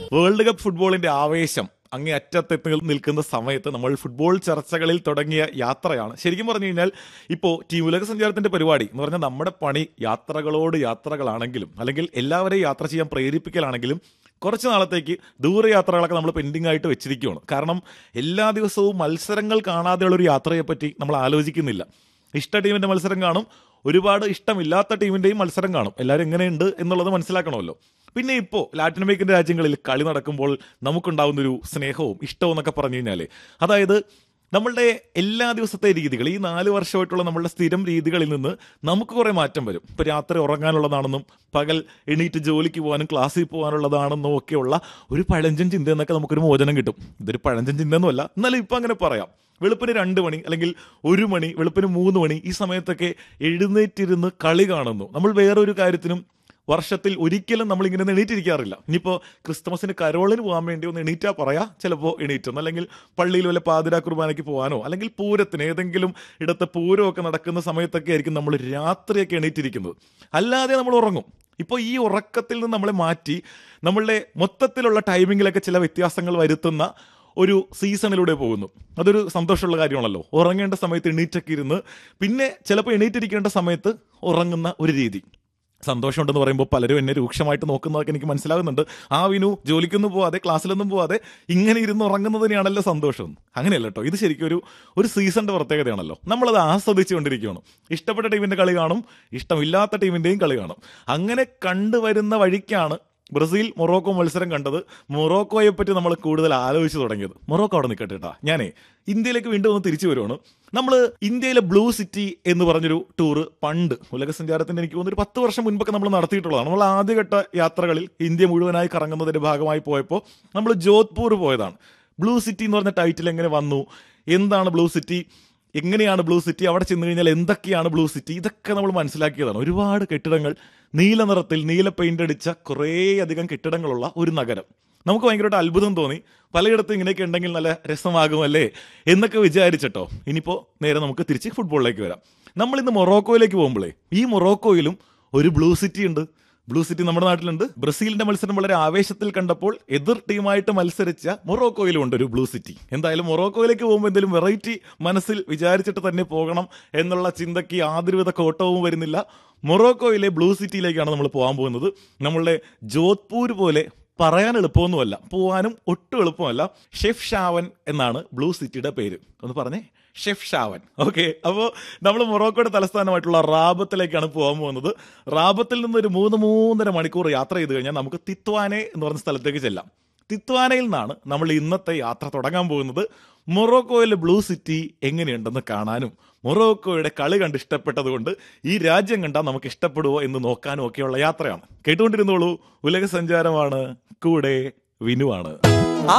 world cup ഫുട്ബോളിന്റെ ആവേശം അങ്ങേ അറ്റത്തെത്തി നിൽക്കുന്ന സമയത്ത് നമ്മൾ ഫുട്ബോൾ ചർച്ചകളിൽ തുടങ്ങിയ യാത്രയാണ് ശരിക്കും പറഞ്ഞു കഴിഞ്ഞാൽ ഇപ്പോൾ ടീം ഉലക സഞ്ചാരത്തിന്റെ പരിപാടി എന്ന് പറഞ്ഞാൽ നമ്മുടെ പണി യാത്രകളോട് യാത്രകളാണെങ്കിലും അല്ലെങ്കിൽ എല്ലാവരെയും യാത്ര ചെയ്യാൻ പ്രേരിപ്പിക്കലാണെങ്കിലും കുറച്ച് നാളത്തേക്ക് ദൂരയാത്രകളൊക്കെ നമ്മൾ പെൻഡിങ് ആയിട്ട് വെച്ചിരിക്കുകയാണ് കാരണം എല്ലാ ദിവസവും മത്സരങ്ങൾ കാണാതെയുള്ള ഒരു യാത്രയെപ്പറ്റി നമ്മൾ ആലോചിക്കുന്നില്ല ഇഷ്ട ടീമിന്റെ മത്സരം കാണും ഒരുപാട് ഇഷ്ടമില്ലാത്ത ടീമിന്റെയും മത്സരം കാണും എല്ലാവരും എങ്ങനെയുണ്ട് എന്നുള്ളത് മനസ്സിലാക്കണമല്ലോ പിന്നെ ഇപ്പോൾ ലാറ്റിൻ അമേരിക്കൻ രാജ്യങ്ങളിൽ കളി നടക്കുമ്പോൾ നമുക്കുണ്ടാവുന്ന ഒരു സ്നേഹവും ഇഷ്ടവും എന്നൊക്കെ പറഞ്ഞു കഴിഞ്ഞാൽ അതായത് നമ്മളുടെ എല്ലാ ദിവസത്തെ രീതികൾ ഈ നാല് വർഷമായിട്ടുള്ള നമ്മളുടെ സ്ഥിരം രീതികളിൽ നിന്ന് നമുക്ക് കുറേ മാറ്റം വരും ഇപ്പൊ രാത്രി ഉറങ്ങാനുള്ളതാണെന്നും പകൽ എണീറ്റ് ജോലിക്ക് പോകാനും ക്ലാസ്സിൽ പോകാനുള്ളതാണെന്നും ഒക്കെയുള്ള ഒരു പഴഞ്ചൻ ചിന്ത എന്നൊക്കെ നമുക്കൊരു മോചനം കിട്ടും ഇതൊരു പഴഞ്ചൻ ചിന്തയൊന്നുമല്ല എന്നാലും ഇപ്പം അങ്ങനെ പറയാം വെളുപ്പിന് രണ്ട് മണി അല്ലെങ്കിൽ ഒരു മണി വെളുപ്പിന് മൂന്ന് മണി ഈ സമയത്തൊക്കെ എഴുന്നേറ്റിരുന്ന് കളി കാണുന്നു നമ്മൾ വേറൊരു കാര്യത്തിനും വർഷത്തിൽ ഒരിക്കലും നമ്മൾ ഇങ്ങനെ ഒന്ന് എണീറ്റിരിക്കാറില്ല ഇനിയിപ്പോൾ ക്രിസ്മസിന് കരോളിന് പോകാൻ വേണ്ടി ഒന്ന് എണീറ്റാ പറയാ ചിലപ്പോൾ എണീറ്റും അല്ലെങ്കിൽ പള്ളിയിൽ വല്ല പാതിരാ കുർബാനയ്ക്ക് പോകാനോ അല്ലെങ്കിൽ പൂരത്തിന് ഏതെങ്കിലും ഇടത്തെ പൂരമൊക്കെ നടക്കുന്ന സമയത്തൊക്കെ ആയിരിക്കും നമ്മൾ രാത്രിയൊക്കെ എണീറ്റിരിക്കുന്നത് അല്ലാതെ നമ്മൾ ഉറങ്ങും ഇപ്പോൾ ഈ ഉറക്കത്തിൽ നിന്ന് നമ്മളെ മാറ്റി നമ്മളുടെ മൊത്തത്തിലുള്ള ടൈമിങ്ങിലൊക്കെ ചില വ്യത്യാസങ്ങൾ വരുത്തുന്ന ഒരു സീസണിലൂടെ പോകുന്നു അതൊരു സന്തോഷമുള്ള കാര്യമാണല്ലോ ഉറങ്ങേണ്ട സമയത്ത് എണീറ്റൊക്കെ ഇരുന്ന് പിന്നെ ചിലപ്പോൾ എണീറ്റിരിക്കേണ്ട സമയത്ത് ഉറങ്ങുന്ന ഒരു രീതി സന്തോഷമുണ്ടെന്ന് പറയുമ്പോൾ പലരും എന്നെ രൂക്ഷമായിട്ട് നോക്കുന്നതൊക്കെ എനിക്ക് മനസ്സിലാകുന്നുണ്ട് ആ വിനു ജോലിക്കൊന്നും പോവാതെ ക്ലാസ്സിലൊന്നും പോവാതെ ഇങ്ങനെ ഇരുന്ന് ഉറങ്ങുന്നതിനെയാണല്ലോ സന്തോഷം അങ്ങനെയല്ല കേട്ടോ ഇത് ശരിക്കും ഒരു ഒരു സീസണിന്റെ പ്രത്യേകതയാണല്ലോ നമ്മളത് ആസ്വദിച്ചുകൊണ്ടിരിക്കുകയാണ് ഇഷ്ടപ്പെട്ട ടീമിന്റെ കളി കാണും ഇഷ്ടമില്ലാത്ത ടീമിന്റെയും കളി കാണും അങ്ങനെ കണ്ടുവരുന്ന വഴിക്കാണ് ബ്രസീൽ മൊറോക്കോ മത്സരം കണ്ടത് മൊറോക്കോയെ പറ്റി നമ്മൾ കൂടുതൽ ആലോചിച്ച് തുടങ്ങിയത് മൊറോക്കോ അവിടെ നിൽക്കട്ടെ കേട്ടാ ഞാനേ ഇന്ത്യയിലേക്ക് വീണ്ടും ഒന്ന് തിരിച്ചു വരുവാണ് നമ്മൾ ഇന്ത്യയിലെ ബ്ലൂ സിറ്റി എന്ന് പറഞ്ഞൊരു ടൂറ് പണ്ട് ഉലക സഞ്ചാരത്തിന്റെ എനിക്ക് തോന്നുന്നു ഒരു പത്ത് വർഷം മുൻപൊക്കെ നമ്മൾ നടത്തിയിട്ടുള്ളതാണ് നമ്മൾ ആദ്യഘട്ട യാത്രകളിൽ ഇന്ത്യ മുഴുവനായി കറങ്ങുന്നതിന്റെ ഭാഗമായി പോയപ്പോൾ നമ്മൾ ജോധ്പൂർ പോയതാണ് ബ്ലൂ സിറ്റി എന്ന് പറഞ്ഞ ടൈറ്റിൽ എങ്ങനെ വന്നു എന്താണ് ബ്ലൂ സിറ്റി എങ്ങനെയാണ് ബ്ലൂ സിറ്റി അവിടെ ചെന്ന് കഴിഞ്ഞാൽ എന്തൊക്കെയാണ് ബ്ലൂ സിറ്റി ഇതൊക്കെ നമ്മൾ മനസ്സിലാക്കിയതാണ് ഒരുപാട് കെട്ടിടങ്ങൾ നീല നിറത്തിൽ നീല പെയിന്റ് അടിച്ച കുറേയധികം കെട്ടിടങ്ങളുള്ള ഒരു നഗരം നമുക്ക് ഭയങ്കരമായിട്ട് അത്ഭുതം തോന്നി പലയിടത്തും ഇങ്ങനെയൊക്കെ ഉണ്ടെങ്കിൽ നല്ല രസമാകുമല്ലേ എന്നൊക്കെ വിചാരിച്ചിട്ടോ ഇനിയിപ്പോൾ നേരെ നമുക്ക് തിരിച്ച് ഫുട്ബോളിലേക്ക് വരാം നമ്മൾ ഇന്ന് മൊറോക്കോയിലേക്ക് പോകുമ്പോഴേ ഈ മൊറോക്കോയിലും ഒരു ബ്ലൂ സിറ്റി ഉണ്ട് ബ്ലൂ സിറ്റി നമ്മുടെ നാട്ടിലുണ്ട് ബ്രസീലിന്റെ മത്സരം വളരെ ആവേശത്തിൽ കണ്ടപ്പോൾ എതിർ ടീമായിട്ട് മത്സരിച്ച മൊറോക്കോയിലും ഉണ്ട് ഒരു ബ്ലൂ സിറ്റി എന്തായാലും മൊറോക്കോയിലേക്ക് പോകുമ്പോൾ എന്തെങ്കിലും വെറൈറ്റി മനസ്സിൽ വിചാരിച്ചിട്ട് തന്നെ പോകണം എന്നുള്ള ചിന്തയ്ക്ക് യാതൊരുവിധ കോട്ടവും വരുന്നില്ല മൊറോക്കോയിലെ ബ്ലൂ സിറ്റിയിലേക്കാണ് നമ്മൾ പോകാൻ പോകുന്നത് നമ്മളുടെ ജോധ്പൂർ പോലെ പറയാൻ എളുപ്പമൊന്നുമല്ല പോവാനും ഒട്ടും എളുപ്പമല്ല ഷെഫ് ഷാവൻ എന്നാണ് ബ്ലൂ സിറ്റിയുടെ പേര് ഒന്ന് പറഞ്ഞേ ഷെഫ് ഷാവൻ ഓക്കെ അപ്പോൾ നമ്മൾ മൊറോക്കോയുടെ തലസ്ഥാനമായിട്ടുള്ള റാബത്തിലേക്കാണ് പോകാൻ പോകുന്നത് റാബത്തിൽ നിന്ന് ഒരു മൂന്ന് മൂന്നര മണിക്കൂർ യാത്ര ചെയ്ത് കഴിഞ്ഞാൽ നമുക്ക് തിത്വാനെ എന്ന് പറഞ്ഞ സ്ഥലത്തേക്ക് ചെല്ലാം തിത്വാനയിൽ നിന്നാണ് നമ്മൾ ഇന്നത്തെ യാത്ര തുടങ്ങാൻ പോകുന്നത് മൊറോക്കോയിലെ ബ്ലൂ സിറ്റി എങ്ങനെയുണ്ടെന്ന് കാണാനും മൊറോക്കോയുടെ കളി കണ്ട് ഇഷ്ടപ്പെട്ടതുകൊണ്ട് ഈ രാജ്യം കണ്ടാൽ നമുക്ക് ഇഷ്ടപ്പെടുവോ എന്ന് നോക്കാനും ഒക്കെയുള്ള യാത്രയാണ് കേട്ടുകൊണ്ടിരുന്നോളൂ ഉലക സഞ്ചാരമാണ് കൂടെ വിനുവാണ്